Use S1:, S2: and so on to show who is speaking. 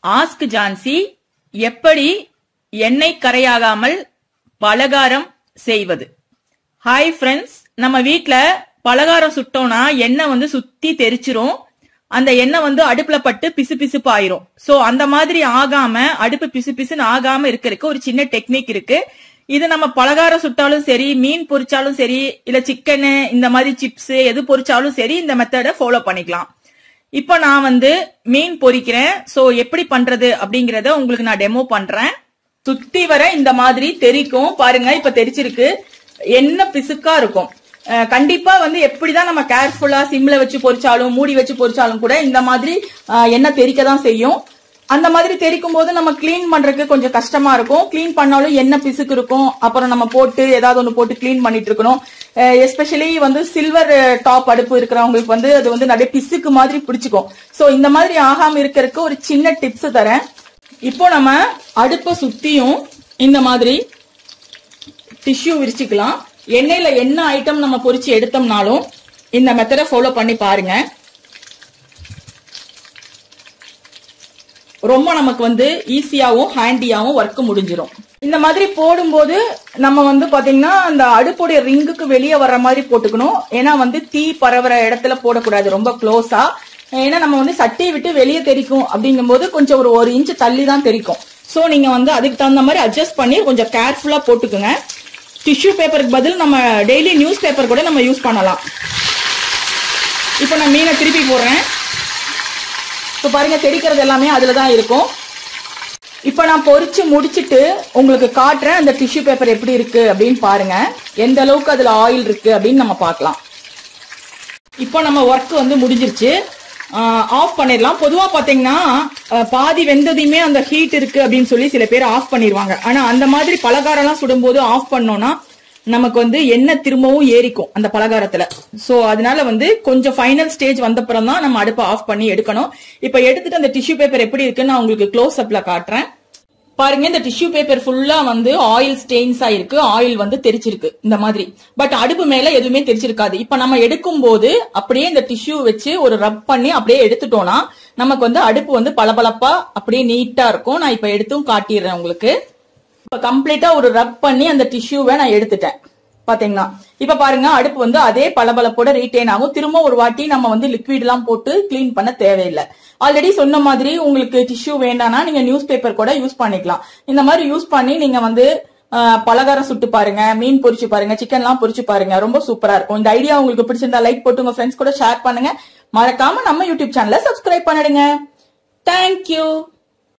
S1: ask Jhansi எப்படி எண்ணெய் கரையாகாமல் பலகாரம் செய்வது ஹாய் ஃப்ரெண்ட்ஸ் நம்ம வீட்ல பலகாரம் சுட்டோம்னா எண்ணெய் வந்து சுத்தி தெரிச்சிரும் அந்த எண்ணெய் வந்து அடுப்புல பட்டு பிசு பிசுப்பு ஆயிரும் சோ அந்த மாதிரி ஆகாம அடுப்பு பிசு பிசுன்னு ஆகாம இருக்கிறதுக்கு ஒரு சின்ன டெக்னிக் இருக்கு இது நம்ம பலகாரம் சுட்டாலும் சரி மீன் பொரிச்சாலும் சரி இல்ல சிக்கனு இந்த மாதிரி சிப்ஸ் எது பொரிச்சாலும் சரி இந்த மெத்தடை ஃபாலோ பண்ணிக்கலாம் இப்போ நான் வந்து மீன் பொரிக்கிறேன் சோ எப்படி பண்றது அப்படிங்கறத உங்களுக்கு நான் டெமோ பண்றேன் சுத்தி வர இந்த மாதிரி தெரிக்கும் பாருங்க இப்ப தெரிச்சிருக்கு என்ன பிசுக்கா இருக்கும் அஹ் கண்டிப்பா வந்து எப்படிதான் நம்ம கேர்ஃபுல்லா சிம்ல வச்சு பொரிச்சாலும் மூடி வச்சு பொரிச்சாலும் கூட இந்த மாதிரி அஹ், எண்ணெய் தெரிக்க தான் செய்யும் அந்த மாதிரி தெரிக்கும் போது நம்ம க்ளீன் பண்றதுக்கு கொஞ்சம் கஷ்டமா இருக்கும் க்ளீன் பண்ணாலும் எண்ணெய் பிசுக்கு இருக்கும் அப்புறம் நம்ம போட்டு ஏதாவது ஒன்று போட்டு க்ளீன் பண்ணிட்டு இருக்கணும் எஸ்பெஷலி வந்து சில்வர் டாப் அடுப்பு இருக்கிறவங்களுக்கு வந்து அது வந்து நிறைய பிசுக்கு மாதிரி பிடிச்சிக்கும் சோ இந்த மாதிரி ஆகாம இருக்கிறதுக்கு ஒரு சின்ன டிப்ஸ் தரேன் இப்போ நம்ம அடுப்பை சுத்தியும் இந்த மாதிரி டிஷ்யூ விரிச்சுக்கலாம் எண்ணெயில என்ன ஐட்டம் நம்ம பொரிச்சு எடுத்தோம்னாலும் இந்த மெத்தடை ஃபாலோ பண்ணி பாருங்க ரொம்ப நமக்கு வந்து ஈஸியாவும் ஹேண்டியாவும் ஒர்க் முடிஞ்சிரும் இந்த மாதிரி போடும்போது நம்ம வந்து பாத்தீங்கன்னா அந்த அடுப்புடைய ரிங்குக்கு வெளியே வர்ற மாதிரி போட்டுக்கணும் ஏன்னா வந்து தீ பரவுற இடத்துல போடக்கூடாது ரொம்ப க்ளோஸா ஏன்னா நம்ம வந்து சட்டியை விட்டு வெளியே தெரிக்கும் அப்படிங்கும்போது கொஞ்சம் ஒரு ஒரு இன்ச் தள்ளி தான் தெரிக்கும் சோ நீங்க வந்து அதுக்கு தகுந்த மாதிரி அட்ஜஸ்ட் பண்ணி கொஞ்சம் கேர்ஃபுல்லா போட்டுக்குங்க டிஷ்யூ பேப்பருக்கு பதில் நம்ம டெய்லி நியூஸ் பேப்பர் கூட நம்ம யூஸ் பண்ணலாம் இப்போ நான் மீனை திருப்பி போடுறேன் இப்போ பாருங்க தெரிக்கிறது எல்லாமே அதுல தான் இருக்கும் இப்போ நான் பொரிச்சு முடிச்சிட்டு உங்களுக்கு காட்டுறேன் அந்த டிஷ்யூ பேப்பர் எப்படி இருக்கு அப்படின்னு பாருங்க எந்த அளவுக்கு அதுல ஆயில் இருக்கு அப்படின்னு நம்ம பார்க்கலாம் இப்போ நம்ம ஒர்க் வந்து முடிஞ்சிருச்சு ஆஃப் பண்ணிடலாம் பொதுவா பாத்தீங்கன்னா அஹ், பாதி வெந்ததையுமே அந்த ஹீட் இருக்கு அப்படின்னு சொல்லி சில பேர் ஆஃப் பண்ணிடுவாங்க ஆனா அந்த மாதிரி பலகாரம்லாம் சுடும்போது ஆஃப் பண்ணோம்னா நமக்கு வந்து எண்ணெய் திரும்பவும் ஏறிக்கும் அந்த பலகாரத்துல சோ அதனால வந்து கொஞ்சம் ஃபைனல் ஸ்டேஜ் வந்தப்புறம் தான் நம்ம அடுப்பை ஆஃப் பண்ணி எடுக்கணும் இப்ப எடுத்துட்டு அந்த டிஷ்யூ பேப்பர் எப்படி இருக்குன்னு நான் உங்களுக்கு க்ளோஸ் அப்ல காட்டுறேன் பாருங்க இந்த டிஷ்யூ பேப்பர் ஃபுல்லா வந்து ஆயில் ஸ்டெயின்ஸ் ஆயிருக்கு ஆயில் வந்து தெரிச்சிருக்கு இந்த மாதிரி பட் அடுப்பு மேல எதுவுமே தெரிச்சிருக்காது இப்ப நம்ம எடுக்கும் போது அப்படியே இந்த டிஷ்யூ வச்சு ஒரு ரப் பண்ணி அப்படியே எடுத்துட்டோம்னா நமக்கு வந்து அடுப்பு வந்து பளபளப்பா அப்படியே நீட்டா இருக்கும் நான் இப்ப எடுத்தும் காட்டிடுறேன் உங்களுக்கு இப்ப கம்ப்ளீட்டா ஒரு ரப் பண்ணி அந்த டிஷ்யூவை நான் எடுத்துட்டேன் பாத்தீங்கன்னா இப்ப பாருங்க அடுப்பு வந்து அதே பளபளப்போட ரீட்டைன் ஆகும் திரும்ப ஒரு வாட்டி நம்ம வந்து லிக்விட் எல்லாம் போட்டு க்ளீன் பண்ண தேவையில்லை ஆல்ரெடி சொன்ன மாதிரி உங்களுக்கு டிஷ்யூ வேண்டாம்னா நீங்க நியூஸ் பேப்பர் கூட யூஸ் பண்ணிக்கலாம் இந்த மாதிரி யூஸ் பண்ணி நீங்க வந்து ஆஹ், பலகாரம் சுட்டு பாருங்க மீன் பொரிச்சு பாருங்க சிக்கன் எல்லாம் பொரிச்சு பாருங்க ரொம்ப சூப்பரா இருக்கும் இந்த ஐடியா உங்களுக்கு பிடிச்சிருந்தா லைக் போட்டு உங்க ஃப்ரெண்ட்ஸ் கூட ஷேர் பண்ணுங்க மறக்காம நம்ம யூடியூப் சேனலை சப்ஸ்கிரைப் பண்ணிடுங்க தேங்க்யூ